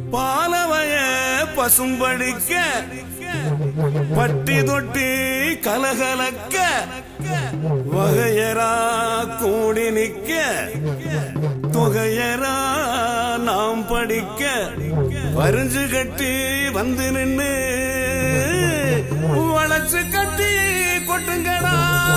பாலவய பசும்படிக்க பட்டி தொட்டி கலகலக்க வகையரா கூடி நிக்க தொகையரா நாம் படிக்க பரிஞ்சு கட்டி வந்து நின்னு வளைச்சு கட்டி கொட்டுங்கடா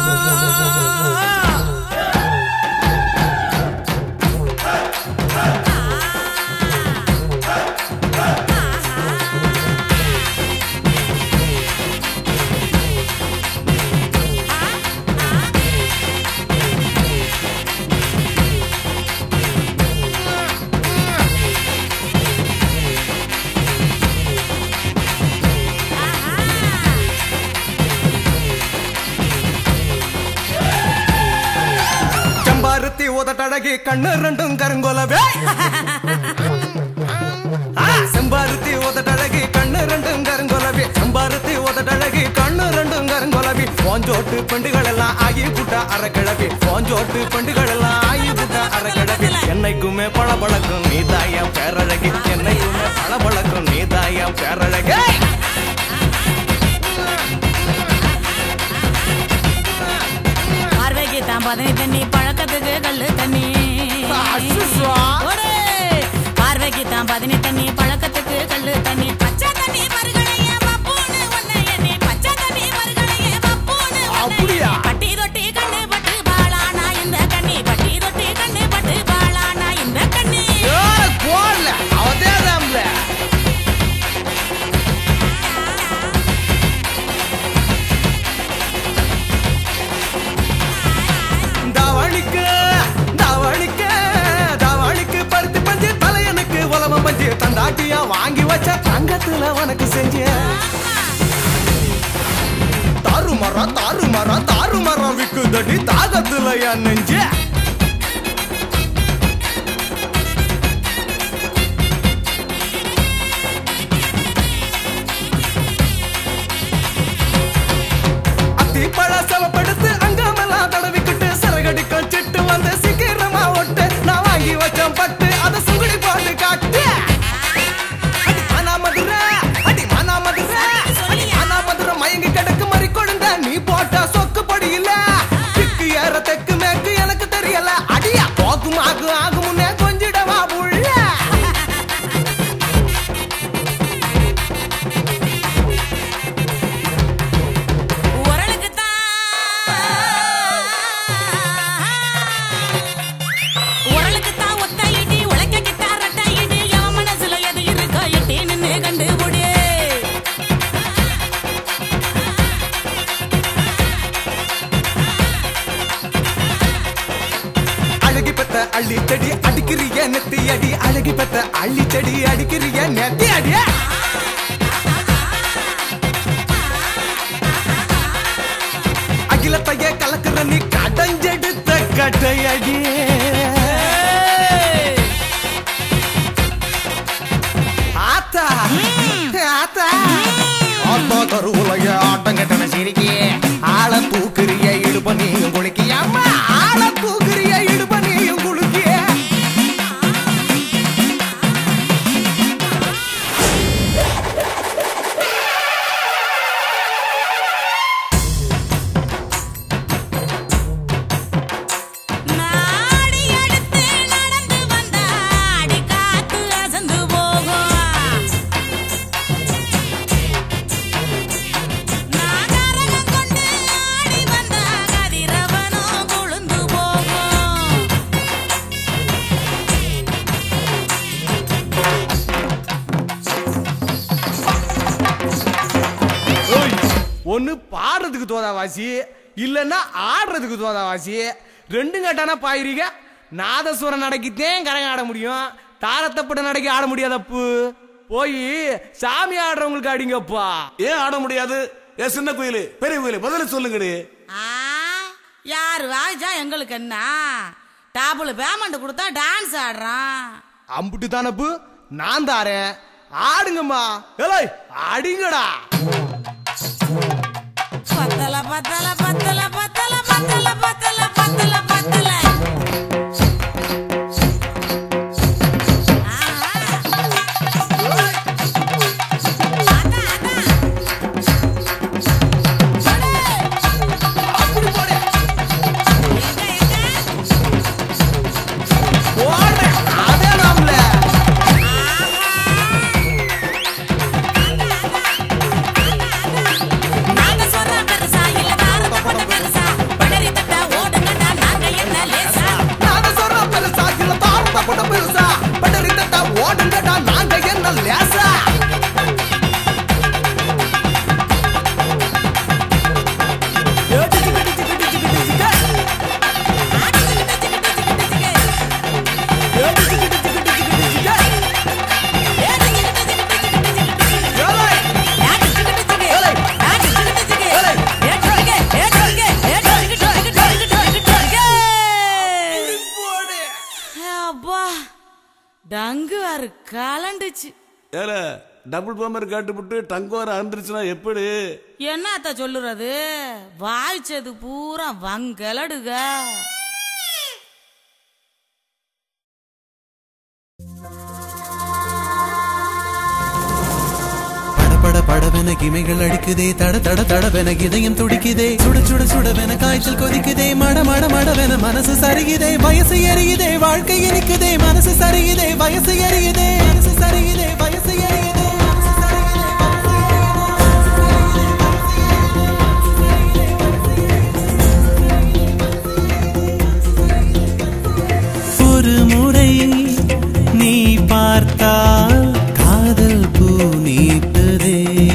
ചെമ്പാരത്തി ഉതട്ടഴകി കണ്ണ് രണ്ടും കരുങ്കൊലവേ ആ, ചെമ്പാരത്തി ഉതട്ടഴകി കണ്ണ് രണ്ടും കരുങ്കൊലവി ചെമ്പാരത്തി ഉതട്ടഴകി കണ്ണ് രണ്ടും കരുങ്കൊലവി പോഞ്ചോട്ട് പെണ്ടുകളെല്ലാം ആയി പുട്ട അരക്കിഴവി போஞ்சோட்டு பெண்டுகளெல்லாம் ஆயி புட்ட அரைக்கிழவி என்னைக்குமே பளபளக்கும் நீதாயம் பேரழகி என்னைக்குமே பளபளக்கும் நீதாயம் பேரழகி பார்வைக்கு தான் பதனி தண்ணி பழக்கத்துக்கு கல்லு தண்ணி அசுசுவா. ஓடு. பார்வைக்கு தான் பதனி தண்ணி பழக்கத்துக்கு கல்லு தண்ணி பச்சை தண்ணி மறுகளையே வப்பூன்னு உன்னை எண்ணி பச்சை தண்ணி மறுகளையே வப்பூன்னு உன்னை அப்படியா? எண்ணி. பட்டி தொட்டி கண்ணு பட்டு பாலானா இந்த கண்ணி பட்டி தொட்டி கண்ணு பட்டு பாலானா இந்த கண்ணி போடல அவதேதாம்ல தாவணிக்கு தாவணிக்கு தாவணிக்கு பருத்தி பஞ்சு தலையனுக்கு உலவம் பஞ்சு தந்தாட்டியா வாங்கி வச்ச தங்கத்துல உனக்கு செஞ்சு தாறு மரம் தாறு மரம் தாறு மரம் விக்குதடி தாகத்துல என் நெஞ்சு அத்தி பழ செவப்படுத்து அங்கமெல்லாம் தடவிக்கிட்டு சிறகடிக்கும் சிட்டு வந்து சீக்கிரமா ஒட்டு நான் வாங்கி வச்சேன் பட்டு அதை சுகுடி போட்டு காட்டு அடி மானா மதுரை அடி மானா மதுரை அடி மானா மதுரை மயங்கி கிடக்கு மறி கொழுந்த நீ போட்ட சொக்கு படியில திக்கு ஏற தெக்கு மேற்கு எனக்கு தெரியல அடியா போக்கும் ஆகும் ஆகும் முன்னே கொஞ்சிடவா புள்ள உரலுக்கு உரலுக்கு தான் ஒத்த இடி உழைக்க கிட்டார் ரெட்ட இடி எவன் மனசுல எது இருக்கோ எட்டி நின்னு கண்டுபிடி அழகி பெத்த அள்ளி செடி அடிக்கிறிய நெத்தி அடி அழகி பெத்த அள்ளி செடி அடிக்கிறிய நெத்தி அடி அகிலத்தைய கலக்குற நீ கடஞ்செடுத்த கட்டையடி ஆத்தா ஆத்தா ஆத்தா கருவுலைய ஆட்டம் கட்டண சிரிக்கி ஆள தூக்குறிய இடுப்ப நீயும் குளிக்கிய அம்மா ஆள தூக்குறிய இடுப்ப நீயும் குளிக்கிய நாடி எடுத்து நடந்து வந்தா அடி காத்து அசந்து போகும் நாகரகம் கொண்டு ஆடி வந்தா கதிரவனோ கொழுந்து போகும் ஒன்னு பாடுறதுக்கு தோதா வாசி இல்லன்னா ஆடுறதுக்கு தோதா வாசி ரெண்டும் கேட்டானா பாயிரீங்க நாதஸ்வரம் நடக்கித்தேன் கரகம் ஆட முடியும் தாரத்தப்பட்ட நடக்கி ஆட முடியாதப்பு போய் சாமி ஆடுறவங்களுக்கு அடிங்கப்பா ஏன் ஆட முடியாது ஏ சின்ன குயிலு பெரிய குயிலு பதில சொல்லுங்கடி ஆ யாரு வாய்ச்சா எங்களுக்கு என்ன டாப்புல பேமெண்ட் கொடுத்தா டான்ஸ் ஆடுறான் அம்புட்டு தானப்பு நான் தாரேன் ஆடுங்கம்மா ஏலே அடிங்கடா பத்தல பத்தல பத்தல பத்தல பத்தல பத்தல பத்தல பத்தல ஆஹா. கலண்டுச்சு ஏல டபுள் பம்பர் கேட்டுவிட்டு டங்கோர அந்துருச்சுன்னா எப்படி என்னத்த சொல்லுறது வாய்ச்சது பூரா வங்கலடுக பட பட படவென கிமைகள் அடிக்குதே தட தட தடவென இதயம் துடிக்குதே சுட சுட சுடவென காய்ச்சல் கொதிக்குதே மட மட மடவென மனசு சரியுதே வயசு எரியுதே வாழ்க்கை இனிக்குதே மனசு சரியுதே வயசு எரியுதே மனசு சரியுதே வயசு எரியுதே மனசு சரியுதே, வயசு ஒரு முறை நீ பார்த்தால் காதல் பூ நீட்டுதே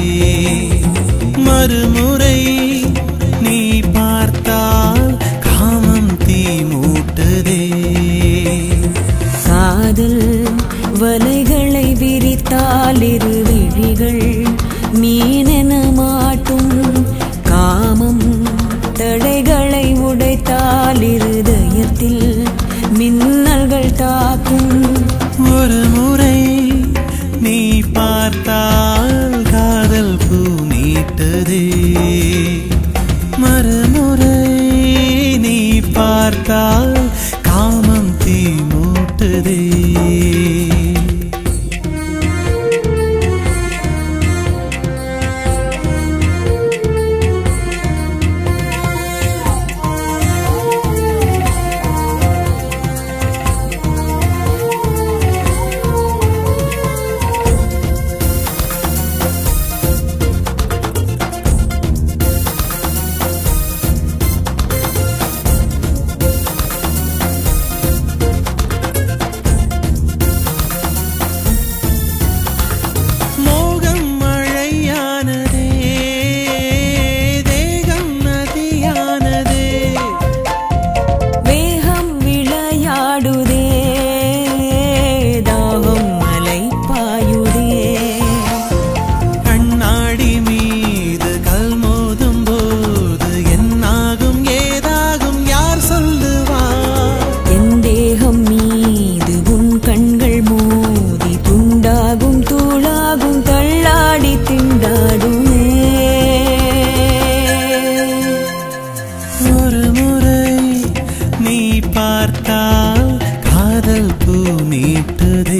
மறுமுறை நீ பார்த்தால் காமம் தீ மூட்டுதே காதல் வலைகளை விரித்தால் இரு விழிகள் மீனென மாட்டும் காமம் தடைகளை உடைத்தால் இருதயத்தில் மின்னல்கள் தாக்கும் ஒரு முறை நீ பார்த்தால் காதல் பூ நீட்டுதே மறுமுறை நீ பார்த்தால் காமம் தீ மூட்டுதே மோகம் மழையானதே தேகம் நதியானதே வேகம் விளையாடுதே தாகம் மலை பாயுதே கண்ணாடி மீது கல் மோதும் போது என்னாகும் ஏதாகும் யார் சொல்லுவார் என் தேகம் மீது உன் கண்கள் மோதி துண்டாகும் தூளாகும் தள்ளாடி திண்டாடுமே ஒரு முறை நீ பார்த்தால் காதல் பூ நீட்டுதே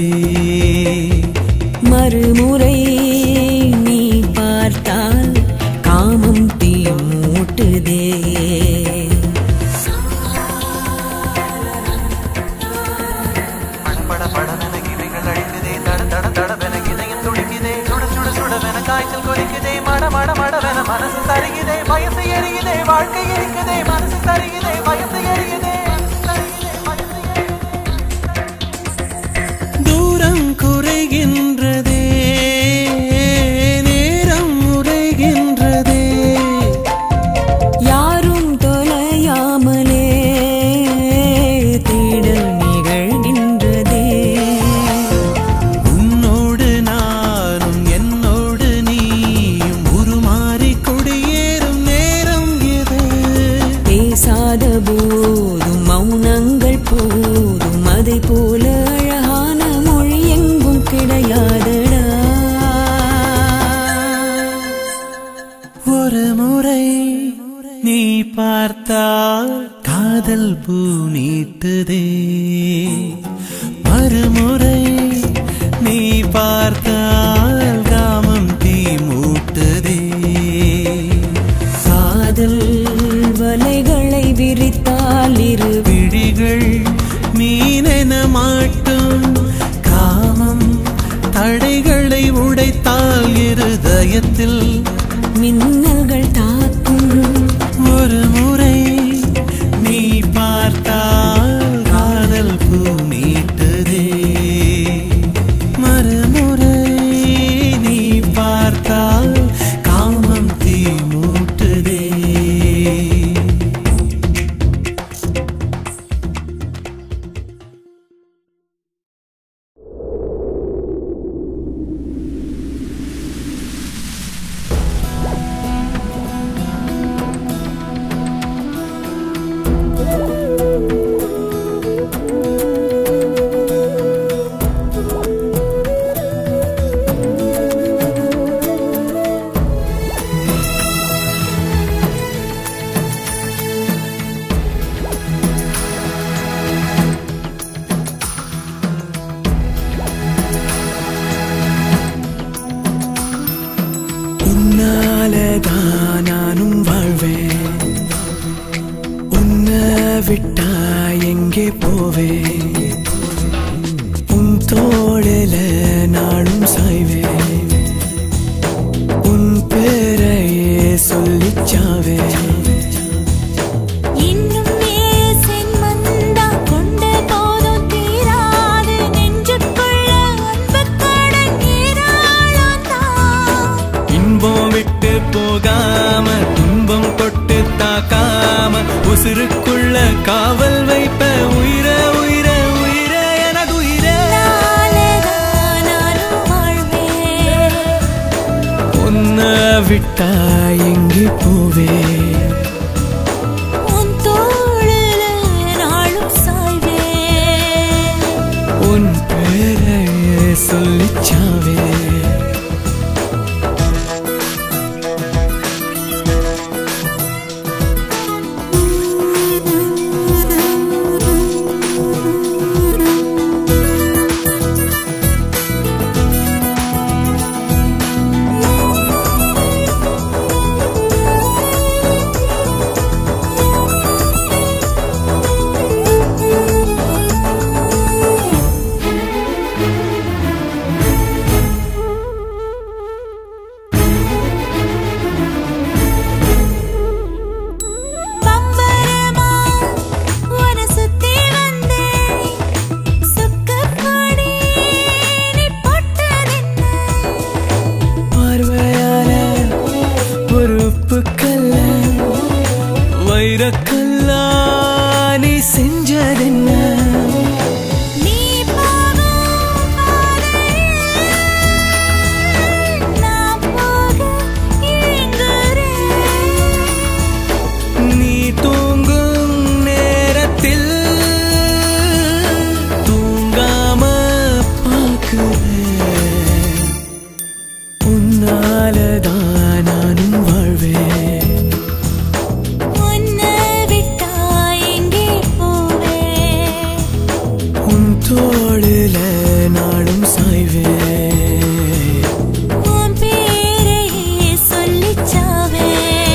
மறுமுறை நீ பார்த்தால் காமம் தீ மூட்டுதே பட படவென கிளைகள் அழிக்குதே தட தட தடவென இதயம் துடிக்குதே சுட சுட சுடவென காய்ச்சல் கொதிக்குதே மட மட மடவென மனசு சரியுதே வயசு எரியுதே வாழ்க்கை இருக்குதே மனசு சரியுதே வயசு எரியுதே தூரம் குறைகின்றதே நேரம் உரைகின்றதே யாரும் தொலையாமலே தேடல் நிகழ்கின்றதே உன்னோடு நானும் என்னோடு நீயும் உருமாறி குடியேறும் நேரம் இது பேசாத போதும் மௌனங்கள் போதும் அதை போல அழகான மொழி எங்கும் கிடையாதடா ஒரு முறை நீ பார்த்தால் காதல் பூ நீட்டுதே மறுமுறை நீ பார்த்தால் காமம் தீ மூட்டுதே காதல் வலைகளை விரித்தால் இரு விழிகள் மீனென மாட்டும் காமம் தடைகளை உடைத்தால் இருதயத்தில் மின்னல்கள் தாக்கும் ஒரு முறை நீ பார்த்தால் காதல் பூ நீட்டுதே மறுமுறை நீ பார்த்தால் காமம் தீ மூட்டுதே காதல் உன்னாலதான் நானும் வாழ்வேன் உன்னை விட்டா எங்கே போவேன் உன் தோளில நாளும் சாய்வேன் உன் பேரையே சொல்லிச்சாவேன் இன்னும் நேசன் வந்தா கொண்ட போதும் தீராது நெஞ்சுக்குள்ள அன்பு கடங்கீராளம் தான் இன்பம் விட்டு போகாம துன்பம் தொட்டு தாக்காம உசுருக்குள்ள காவல் வைப்ப உயிர உயிர உயிர எனது உயிரே நாளதான் நானும் வாழ்வேன் உன்னை விட்டா எங்கே போவேன் உன் தோளில நாளும் சாய்வேன் உன் பேரையே சொல்லிச்சாவே பம்பரமா உன சுத்தி வந்தேன் சுக்கப்படி நீ போட்டதென்ன பார்வையால பொறுப்பு கல்ல வைரக்கல்லா நீ செஞ்சதென்ன நீ போகும் பாதையில் நான் போக ஏங்குறேன் நீ தூங்கும் நேரத்தில் தூங்காம பார்க்கிறேன் உன்னாலதான் நானும் வாழ்வேன் உன்னை விட்டா எங்கே போவேன் உன் தோளில நாளும் சாய்வேன் உன் பேரையே சொல்லிச்சாவே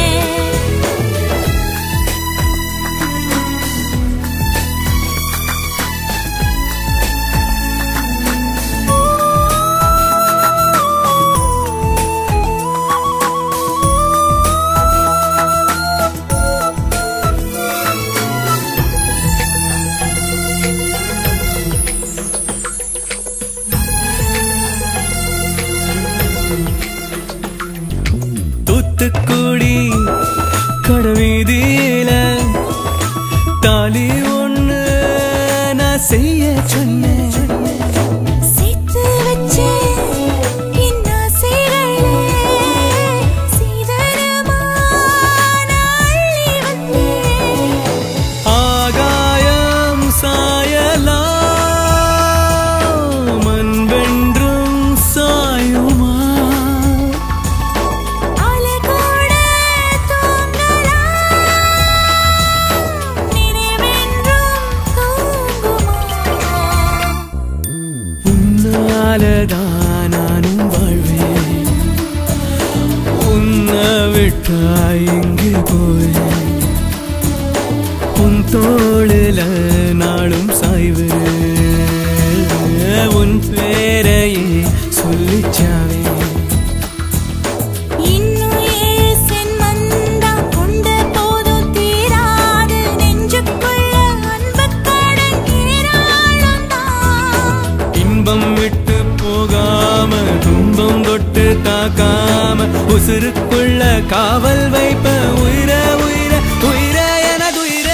தூத்துக்குடி கடவீதியில தாலி ஒண்ணு நான் செய்ய சொன்னேன் சேர்த்து வச்சே இன்னாசைகளே சீதனமா அள்ளி வந்தேன் ஆகாயம் சாயலாம் அன்பென்றும் சாயுமா அலைகூட தூங்கலாம் நினைவென்றும் தூங்குமா உன்னாலதான் நானும் வாழ்வேன் உன்னை விட்டா எங்கே போவேன் உன் தோளில நாளும் சாய்வு உன் பேரையே சொல்லிச்சாவே இன்னும் ஏழு சென்மந்தா கொண்ட போதும் தீராது நெஞ்சுக்குள்ள அன்பு கடங்கீராளம் தான் இன்பம் விட்டு போகாம துன்பம் தொட்டு தாக்காம உசுருக்குள்ள காவல் வைப்ப உயிர உயிர உயிர எனது உயிரே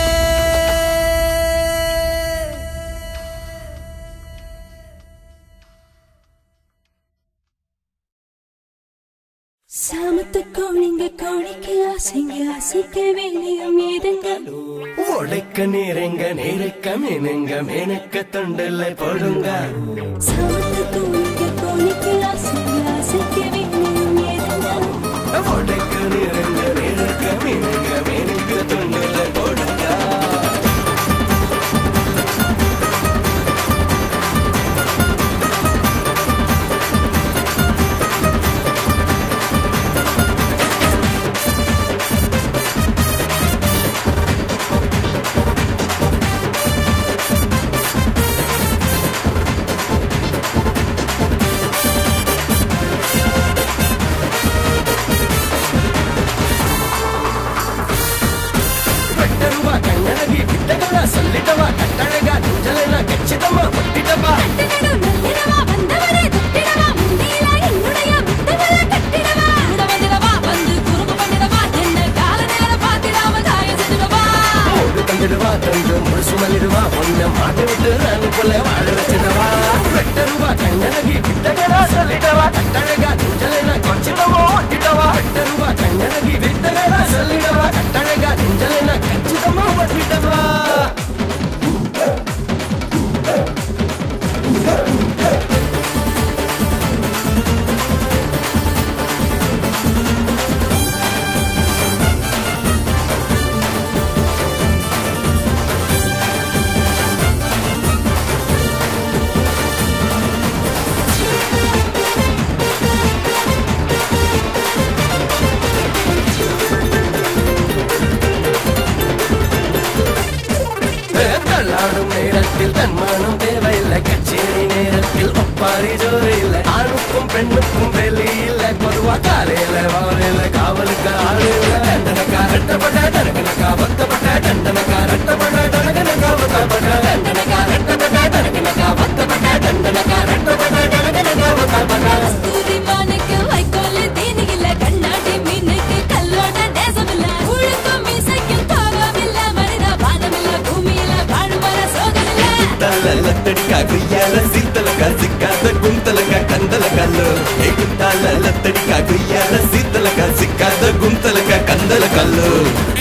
சாமத்து கோழிங்க கோழிக்கு ஆசைங்க ஆசைக்க வேலையும் ஏதுங்க உடைக்க நேரங்க நேரக்க மேனுங்க மேனக்க தொண்டல போடுங்க சாமத்து கோழிங்க கோழிக்கு ஆசைங்க ஆசைக்க வேலையும் ஏதுங்க உடைக்க நேரங்க நேரக்க மேனுங்க மேனக்க தொண்டல போடுங்க கட்டழகா நெஞ்சலின கொஞ்சிதமா ஒட்டிடவா கட்டருவா கண்ணழகி வித்தகரா சொல்லிடவா கட்டழகா நெஞ்சலின கச்சிதமா ஒட்டிடவா தள்ளாடும் நேரத்தில் தன்மானம் தேவையில்லை கச்சேரி நேரத்தில் ஒப்பாரி ஜோறு இல்லை ஆணுக்கும் பெண்ணுக்கும் வெளி இல்லை பொதுவா காலையில வாழையில காவலுக்கு ஆளு இல்லை தண்டனக்கா ரெட்டப்பட்ட தனக்கனக்கா வத்தப்பட்ட தண்டனக்கா ரெட்டப்பட்ட தனக்கனக்கா வத்தப்பட்ட தண்டனக்கா ரெட்டப்பட்ட தனக்கனக்கா வத்தப்பட்ட தண்டனக்கா ரெட்டப்பட்ட தனக்கனக்கா வத்தப்பட்ட கஸ்தூரி மானுக்கு வைக்கோல் தீனி இல்ல கண்ணாடி மீனுக்கு கல்லோட தேசம் இல்ல உழுக்கும் மீசைக்கும் தாகம் இல்ல மனித பானம் இல்ல பூமியில வாழும் வர சோகம் இல்ல లత్తడికా గుయ్యాల సీతలక సిక్కాద గుంతలక కందల కల్లు ఎగుంటాల లత్తడికా గుయ్యాల సీతలక సిక్కాద గుంతలక కందల కల్లు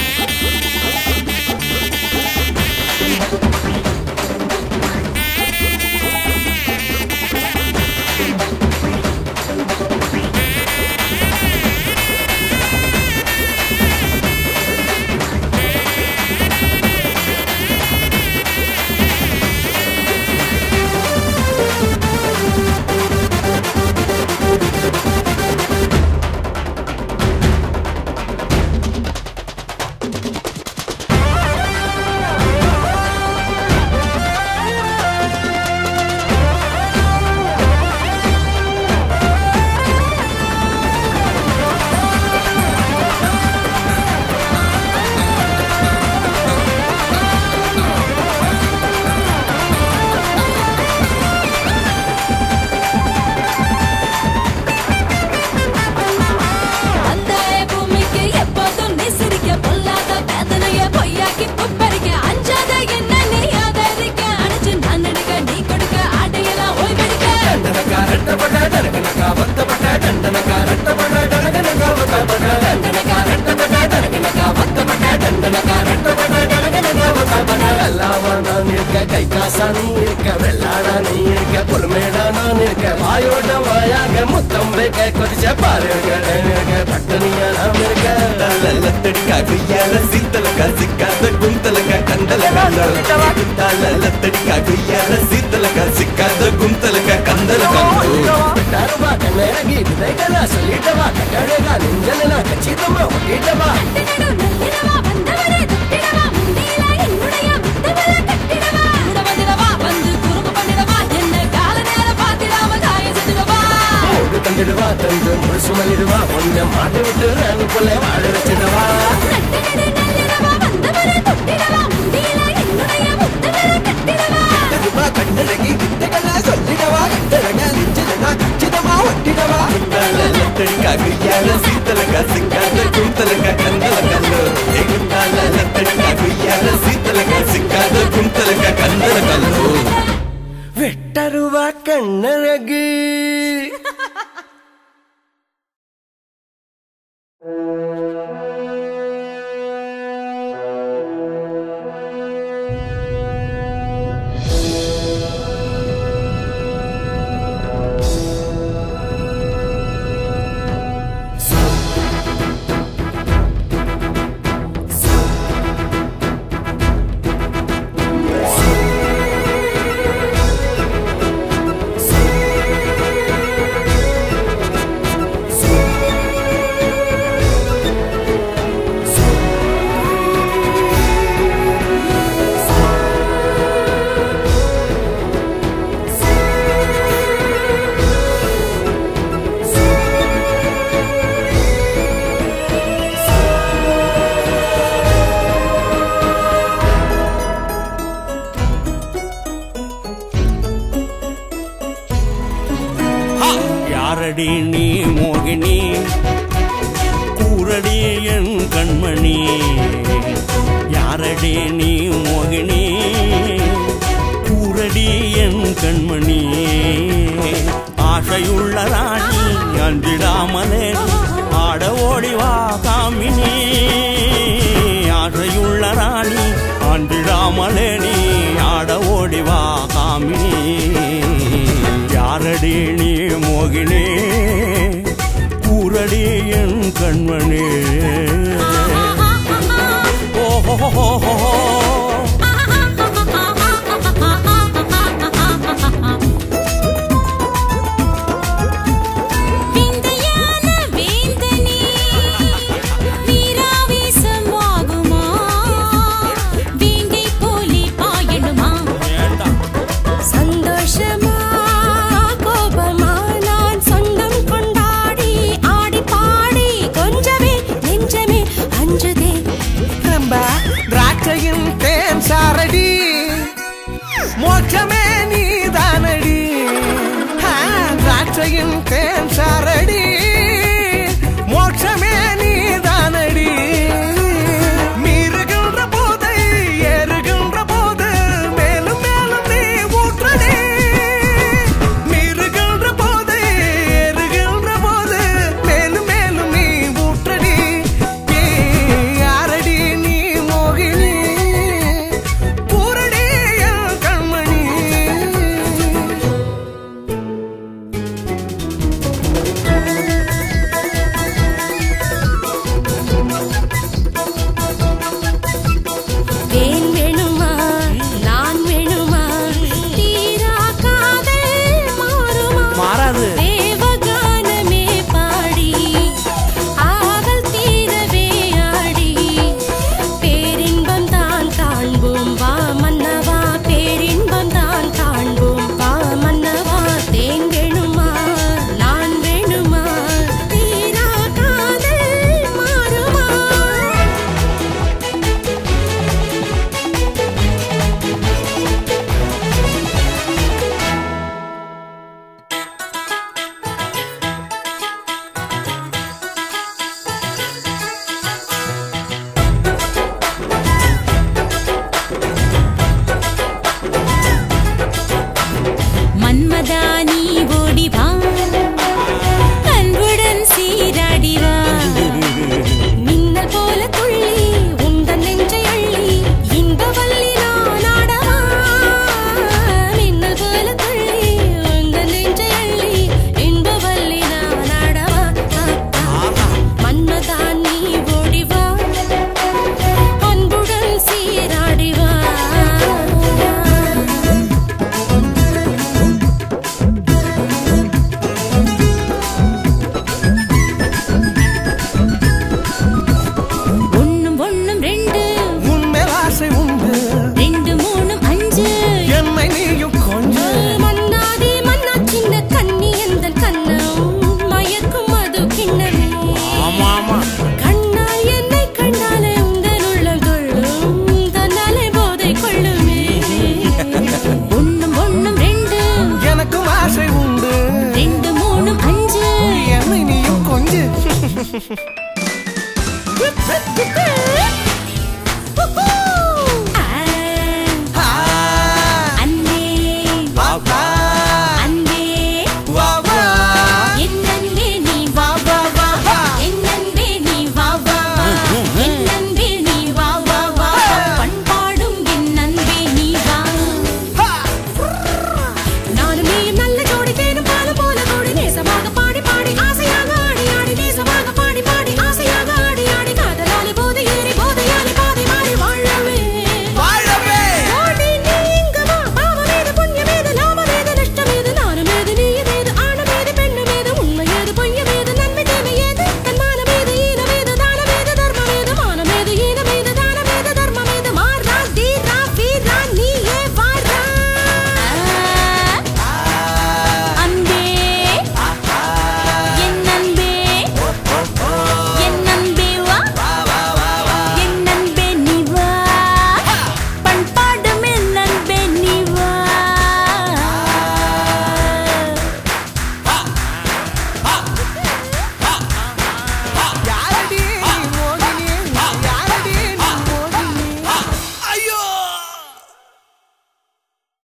அந்தாய பூமிக்கு எப்போதும் நீ சிரிக்க பொல்லாத வேதனைய பொய்யாக்கி புப்பரிக்க அஞ்சாத என்ன நீ ஆதரிக்க அணைச்சு நான் நடிக்க நீ கொடுக்க ஆடையெல்லாம் ஓய்வெடுக்க దండనకా రెట్టపట దనకనకా వత్తపట దండనకా రెట్టపట దనకనకా వత్తపట దండనకా రెట్టపట దనకనకా వత్తపట దండనకా రెట్టపట దనకనకా వత్తపట எல்லாவா நான் இருக்க கை காசா நீ இருக்க வெள்ளாடா நீ இருக்க பொறுமேடா நான் இருக்க வாயோட வாயாக முத்தம் வைக்க கொதிச்ச பாருங்க இருக்க பட்டனியா நாம் இருக்க லத்தடிக்கா குய்யால சீத்தலக்கா சிக்காத குந்தலக்கா கந்தலக்கா லத்தடிக்கா குய்யால சீத்தலக்கா சிக்காத குந்தலக்கா கந்தலக்கா தருவா கண்ணழகி விதைகளா சொல்லிட்டவா கட்டழகா நெஞ்சலனா கச்சிதமா ஒட்டிட்டவா கட்டினடு நல்லிடவா வந்தவரே தொட்டிடவா முந்தியில என்னுடைய முத்தவர கட்டிடவா கூட வந்திடவா வந்து குறும்பு பண்ணிடவா என்ன கால நேரம் பார்த்திடாம காய செஞ்சிடவா மூடு தந்துடுவா தந்து முழுசு மல்லிடுவா கொஞ்சம் மாட்டு விட்டு ராணி போல வாழ வச்சிடுவா கட்டினடு நல்லிடவா வந்தவரே தொட்டிடவா முந்தியில என்னுடைய முத்தவர கட்டிடவா தருவா கண்ணழகி விதைகளா சொல்லிடவா கட்டழகா நெஞ்சலனா கச்சிதமா ஒட்டிடவா லத்தடிக்கா குய்யால சீத்தலக்கா சிக்காத குந்தலக்கா கந்தலக்கல்லு எகுண்டால லத்தடிக்கா குய்யால சீத்தலக்கா சிக்காத குந்தலக்கா கந்தலக்கல்லு வெட்டருவா கண்ணழகு யாரடி நீ மோகினி கூரடி என் கண்மணி யாரடி நீ மோகினி கூரடி என் கண்மணி ஆசையுள்ள ராணி அஞ்சிடாமலே ஆட ஓடி வா காமினி ஆசையுள்ள ராணி அஞ்சிடாமலே நீ ஆட ஓடி வா காமினி யாரடி நீ மோகினி கூரடி என் கண்மணி ஓஹோ விந்தையான வேந்தனே வீராவேசமாகுமா வேங்கை போலே பாயணுமா சந்தோஷமா கோபமா நான் சொந்தம் கொண்டாடி ஆடி பாடி கொஞ்சமே நெஞ்சமே அஞ்சுதே ரொம்ப திராட்சையின் தேன் சாரடி மோட்சமே நீதானடி ஆ, திராட்சையின் தேன் சாரடி மோட்சமே நீதானடி மீறுகின்ற போதை ஏறுகின்ற போது மேலும் மேலும் நீ ஊற்றடி மீறுகின்ற போதை ஏறுகின்ற போது மேலும் மேலும் நீ ஊற்றடி நீ யாரடி நீ மோகினி பூரடி என் கண்மணி தேன் வேணுமா நான் வேணுமா தீரா காதல் மாறுமா மாறாது தேவகானமே பாடி ஆவல் தீரவே ஆடி பேரின்பம் தான் காண்போம் வா மன்னவா பேரின்பம் தான் காண்போம் வா மன்னவா தேன் வேணுமா நான் வேணுமா தீரா காதல் மாறுமா மன்மதா நீ ஓடி வா அன்புடன் சீராடி வா மின்னல் போல துள்ளி உந்தன் நெஞ்சை அள்ளி இன்ப வள்ளி நான் ஆடவா மின்னல் போல துள்ளி உந்தன் நெஞ்சை அள்ளி இன்ப வள்ளி நான் ஆடவா மன்மதா நீ ஓடி வா அன்புடன் சீராடி வா ஒண்ணும் ஒண்ணும் ரெண்டு உன்மேல் ஆசை உண்டு ரெண்டு மூணும் அஞ்சு என்னை நீயும் கொஞ்சம் மன்னாதி மன்னா சின்ன கண்ணி எந்த கண்ணம் மயக்கும் மது கிண்ணமே ஆமா ஆமா கண்ணால் என்னை கண்டாலே உந்தன் உள்ளம் கொள்ளும் தன்னாலே போதை கொள்ளுமே ஒண்ணும் ஒண்ணும் ரெண்டு எனக்கும் ஆசை உண்டு ரெண்டு மூணும் அஞ்சு என்னை நீயும் கொஞ்சம்